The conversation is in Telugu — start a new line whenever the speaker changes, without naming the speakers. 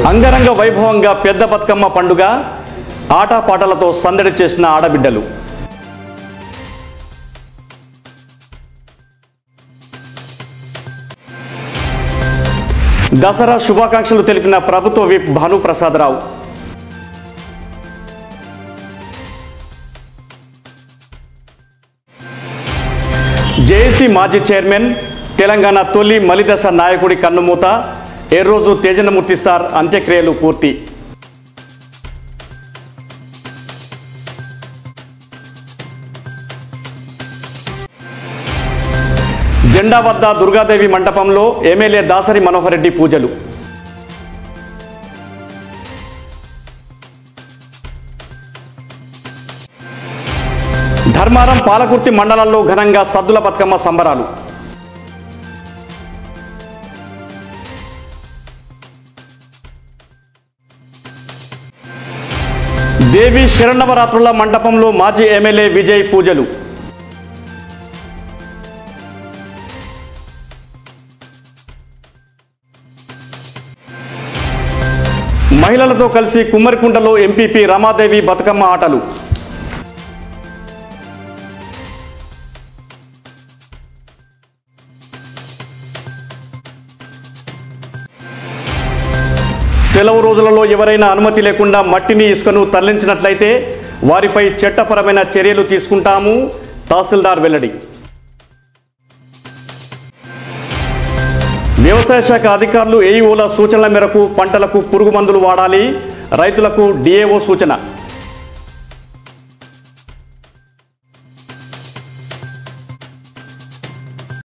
అంగరంగ వైభవంగా పెద్ద బతుకమ్మ పండుగ ఆటపాటలతో సందడి చేసిన ఆడబిడ్డలు దసరా శుభాకాంక్షలు తెలిపిన ప్రభుత్వ విప్ భానుప్రసాదరావు జేఏసీ మాజీ చైర్మన్ తెలంగాణ తొలి మలిదశ నాయకుడి కన్నుమూత ఏ రోజు తేజనమూర్తి సార్ అంత్యక్రియలు పూర్తి జెండా వద్ద దుర్గాదేవి మంటపంలో ఎమ్మెల్యే దాసరి మనోహర్ రెడ్డి పూజలు ధర్మారం పాలకుర్తి మండలాల్లో ఘనంగా సద్దుల బతుకమ్మ సంబరాలు దేవి శరణవరాత్రుల మండపంలో మాజీ ఎమ్మెల్యే విజయ్ పూజలు మహిళలతో కలిసి కుమ్మరికుంటలో ఎంపీపీ రమాదేవి బతుకమ్మ ఆటలు సెలవు రోజులలో ఎవరైనా అనుమతి లేకుండా మట్టిని ఇసుకను తరలించినట్లయితే వారిపై చట్టపరమైన చర్యలు తీసుకుంటాము తహసీల్దార్ వెల్లడి వ్యవసాయ శాఖ అధికారులు ఏఈఓల సూచనల మేరకు పంటలకు పురుగు మందులు వాడాలి రైతులకు డిఏఓ సూచన